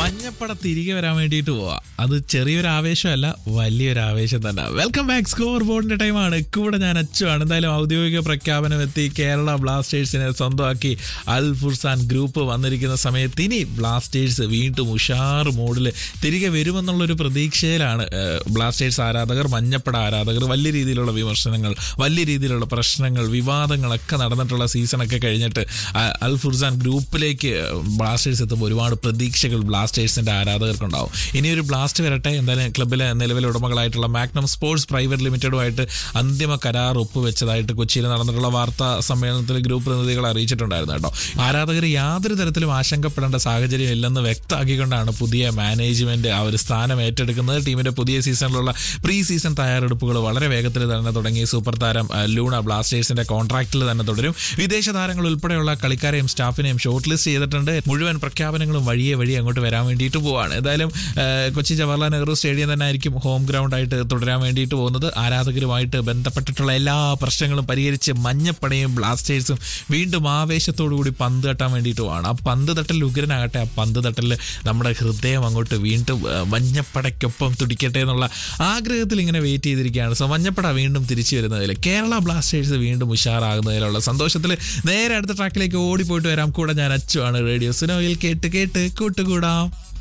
മഞ്ഞപ്പട തിരികെ വരാൻ വേണ്ടിയിട്ട് പോവാ അത് ചെറിയൊരു ആവേശമല്ല വലിയൊരു ആവേശം തന്നെ വെൽക്കം ബാക്ക് സ്കോർ ബോർഡിന്റെ ടൈമാണ് കൂടെ ഞാൻ അച്ചുവാണ് എന്തായാലും ഔദ്യോഗിക പ്രഖ്യാപനം എത്തി കേരള ബ്ലാസ്റ്റേഴ്സിനെ സ്വന്തമാക്കി അൽ ഫുർസാൻ ഗ്രൂപ്പ് വന്നിരിക്കുന്ന സമയത്ത് ഇനി ബ്ലാസ്റ്റേഴ്സ് വീണ്ടും ഉഷാർ മോഡിൽ തിരികെ വരുമെന്നുള്ളൊരു പ്രതീക്ഷയിലാണ് ഏഹ്, ബ്ലാസ്റ്റേഴ്സ് ആരാധകർ മഞ്ഞപ്പട ആരാധകർ വലിയ രീതിയിലുള്ള വിമർശനങ്ങൾ വലിയ രീതിയിലുള്ള പ്രശ്നങ്ങൾ വിവാദങ്ങളൊക്കെ നടന്നിട്ടുള്ള സീസണൊക്കെ കഴിഞ്ഞിട്ട് ആ, അൽ ഫുർസാൻ ഗ്രൂപ്പിലേക്ക് ബ്ലാസ്റ്റേഴ്സ് എത്തുമ്പോൾ ഒരുപാട് പ്രതീക്ഷകൾ ബ്ലാസ്റ്റേഴ്സിന്റെ ആരാധകർക്കുണ്ടാവും ഇനി ഒരു ബ്ലാസ്റ്റ് വരട്ടെ എന്തായാലും ക്ലബിലെ നിലവിലെ ഉടമകളായിട്ടുള്ള മാഗ്നം സ്പോർട്സ് പ്രൈവറ്റ് ലിമിറ്റഡുമായിട്ട് അന്തിമ കരാർ ഒപ്പുവെച്ചതായിട്ട് കൊച്ചിയിൽ നടന്നിട്ടുള്ള വാർത്താ സമ്മേളനത്തിൽ ഗ്രൂപ്പ് പ്രതിനിധികൾ അറിയിച്ചിട്ടുണ്ടായിരുന്നു കേട്ടോ ആരാധകർ യാതൊരു തരത്തിലും ആശങ്കപ്പെടേണ്ട സാഹചര്യം ഇല്ലെന്ന് വ്യക്തമാക്കിക്കൊണ്ടാണ് പുതിയ മാനേജ്മെന്റ് ആ ഒരു സ്ഥാനം ഏറ്റെടുക്കുന്നത് ടീമിന്റെ പുതിയ സീസണിലുള്ള പ്രീ സീസൺ തയ്യാറെടുപ്പുകൾ വളരെ വേഗത്തിൽ തന്നെ തുടങ്ങി സൂപ്പർ താരം ആ, ലൂണ ബ്ലാസ്റ്റേഴ്സിന്റെ കോൺട്രാക്റ്റിൽ തന്നെ തുടരും വിദേശ താരങ്ങൾ ഉൾപ്പെടെയുള്ള കളിക്കാരെയും സ്റ്റാഫിനെയും ഷോർട്ട് ലിസ്റ്റ് ചെയ്തിട്ടുണ്ട് മുഴുവൻ പ്രഖ്യാപനങ്ങളും വഴിയെ വഴി അങ്ങോട്ട് വരാൻ വേണ്ടിയിട്ട് പോവാണ് ഏതായാലും ആ, കൊച്ചി ജവഹർലാൽ നെഹ്റു സ്റ്റേഡിയം തന്നെ ആയിരിക്കും ഹോം ഗ്രൗണ്ട് ആയിട്ട് തുടരാൻ വേണ്ടിയിട്ട് പോകുന്നത് ആരാധകരുമായിട്ട് ബന്ധപ്പെട്ടിട്ടുള്ള എല്ലാ പ്രശ്നങ്ങളും പരിഹരിച്ച് മഞ്ഞപ്പടയും ബ്ലാസ്റ്റേഴ്സും വീണ്ടും ആവേശത്തോടു കൂടി പന്ത് തട്ടാൻ വേണ്ടിയിട്ട് പോവാണ് ആ പന്ത് തട്ടൽ ഉഗ്രനാകട്ടെ ആ പന്ത് തട്ടലിൽ നമ്മുടെ ഹൃദയം അങ്ങോട്ട് വീണ്ടും ആ, മഞ്ഞപ്പടയ്ക്കൊപ്പം തുടിക്കട്ടെ എന്നുള്ള ആഗ്രഹത്തിൽ ഇങ്ങനെ വെയിറ്റ് ചെയ്തിരിക്കുകയാണ് സോ മഞ്ഞപ്പട വീണ്ടും തിരിച്ചു വരുന്നതിൽ കേരള ബ്ലാസ്റ്റേഴ്സ് വീണ്ടും ഉഷാറാകുന്നതിലുള്ള സന്തോഷത്തിൽ നേരെ അടുത്ത ട്രാക്കിലേക്ക് ഓടിപ്പോയിട്ട് വരാം കൂടെ ഞാൻ അച്ചുവാണ് റേഡിയോ സുനോയിൽ കേട്ട് കേട്ട് കൂട്ടുകൂടാം